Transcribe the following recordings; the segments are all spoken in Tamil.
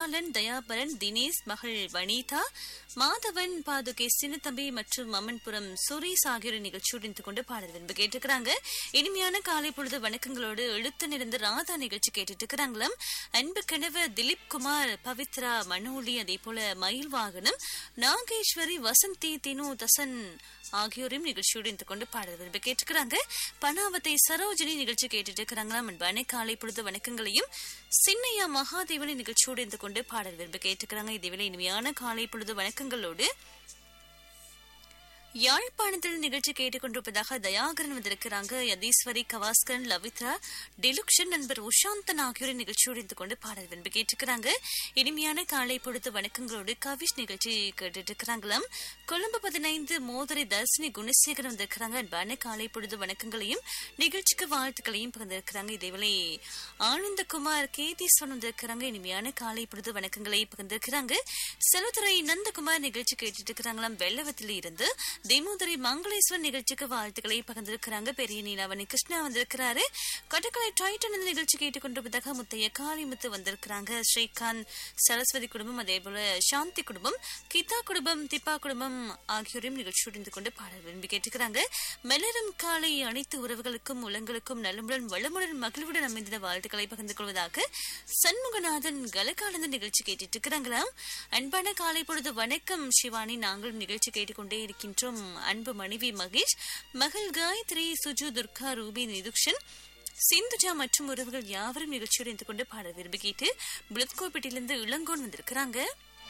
பாலன் தயாபரன் தினேஷ் மகள் வனிதா மாதவன் பாதுகே சின்னத்தம்பி மற்றும் அம்மன்புரம் சுரேஷ் ஆகியோர் நிகழ்ச்சியோடு இணைந்து கொண்டு பாடல் விரும்பு கேட்டிருக்கிறாங்க இனிமையான காலை பொழுது வணக்கங்களோடு எழுத்து நிறைந்த ராதா நிகழ்ச்சி கேட்டுட்டு இருக்கிறாங்களாம் அன்பு கணவர் திலீப் குமார் பவித்ரா மனோலி அதே போல மயில் வாகனம் நாகேஸ்வரி வசந்தி தினு தசன் ஆகியோரையும் நிகழ்ச்சியோடு இணைந்து கொண்டு பாடல் விரும்பு கேட்டுக்கிறாங்க பனாவத்தை சரோஜினி நிகழ்ச்சி கேட்டுட்டு இருக்கிறாங்களாம் அன்பான காலை பொழுது வணக்கங்களையும் சின்னையா மகாதேவனி நிகழ்ச்சியோடு இருந்து கொண்டு பாடல் விரும்பு கேட்டுக்கிறாங்க இதுவேளை இனிமையான காலை பொழுது வணக்கங்களோடு யாழ்ப்பாணத்தில் நிகழ்ச்சி கேட்டுக்கொண்டிருப்பதாக தயாகரன் வந்திருக்கிறாங்க யதீஸ்வரி கவாஸ்கரன் லவித்ரா டிலுக்ஷன் நண்பர் உஷாந்தன் ஆகியோரை நிகழ்ச்சியோடு இருந்து கொண்டு பாடல் விரும்பு கேட்டிருக்கிறாங்க இனிமையான காலை பொழுது வணக்கங்களோடு கவிஷ் நிகழ்ச்சி கேட்டுட்டு இருக்கிறாங்களாம் கொழும்பு பதினைந்து மோதரை தர்சினி குணசேகரன் வந்திருக்கிறாங்க அன்பான காலை பொழுது வணக்கங்களையும் நிகழ்ச்சிக்கு வாழ்த்துக்களையும் பகிர்ந்திருக்கிறாங்க இதேவேளை ஆனந்தகுமார் கேதீஸ்வரன் வந்திருக்கிறாங்க இனிமையான காலை பொழுது வணக்கங்களை பகிர்ந்திருக்கிறாங்க செல்வத்துறை நந்தகுமார் நிகழ்ச்சி கேட்டுட்டு இருக்கிறாங்களாம் வெள்ளவத்தில் இருந்து திமுதரி மங்களேஸ்வர் நிகழ்ச்சிக்கு வாழ்த்துக்களை பகிர்ந்திருக்கிறாங்க பெரிய நீலாவணி கிருஷ்ணா வந்திருக்கிறாரு கட்டக்கலை டைட்டன் இந்த நிகழ்ச்சி கேட்டுக்கொண்டிருப்பதாக முத்தைய காளிமுத்து வந்திருக்கிறாங்க ஸ்ரீகாந்த் சரஸ்வதி குடும்பம் அதே போல சாந்தி குடும்பம் கீதா குடும்பம் திப்பா குடும்பம் ஆகியோரையும் நிகழ்ச்சியோடு இருந்து கொண்டு பாடல் விரும்பி கேட்டுக்கிறாங்க மலரும் காலை அனைத்து உறவுகளுக்கும் உலங்களுக்கும் நலமுடன் வளமுடன் மகிழ்வுடன் அமைந்த வாழ்த்துக்களை பகிர்ந்து கொள்வதாக சண்முகநாதன் கலகாலந்த நிகழ்ச்சி கேட்டுட்டு இருக்கிறாங்களாம் அன்பான காலை பொழுது வணக்கம் சிவானி நாங்களும் நிகழ்ச்சி கேட்டுக்கொண்டே இருக்கின்றோம் அன்பு மனைவி மகேஷ் மகள் காயத்ரி சுஜு துர்கா ரூபி நிதுக்ஷன் சிந்துஜா மற்றும் உறவுகள் யாவரும் நிகழ்ச்சியோடு இருந்து கொண்டு பாட விரும்பி கேட்டு பிளத்கோப்பேட்டிலிருந்து இளங்கோன் வந்திருக்கிறாங்க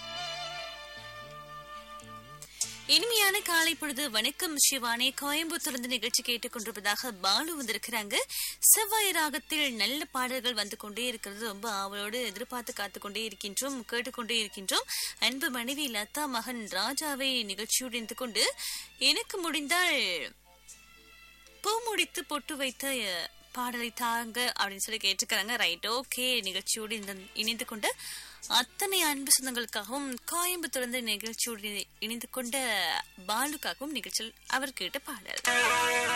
இனிமையான காலை பொழுது வணக்கம் சிவானே கோயம்புத்தூர்ந்து நிகழ்ச்சி கேட்டுக்கொண்டிருப்பதாக பாலு வந்திருக்கிறாங்க செவ்வாய் ராகத்தில் நல்ல பாடல்கள் வந்து கொண்டே இருக்கிறது ரொம்ப ஆவலோடு எதிர்பார்த்து காத்து கொண்டே இருக்கின்றோம் கேட்டுக்கொண்டே இருக்கின்றோம் அன்பு மனைவி லதா மகன் ராஜாவை நிகழ்ச்சியோடு இணைந்து கொண்டு எனக்கு முடிந்தால் பூ முடித்து பொட்டு வைத்த பாடலை தாங்க அப்படின்னு சொல்லி கேட்டுக்கிறாங்க ரைட் ஓகே நிகழ்ச்சியோடு இணைந்து கொண்டு அத்தனை அன்பு சொந்தங்களுக்காகவும் கோயம்புத்தூர்ந்து நிகழ்ச்சியோடு இணைந்து கொண்ட பாலுக்காகவும் நிகழ்ச்சியில் அவர் கேட்ட பாடல்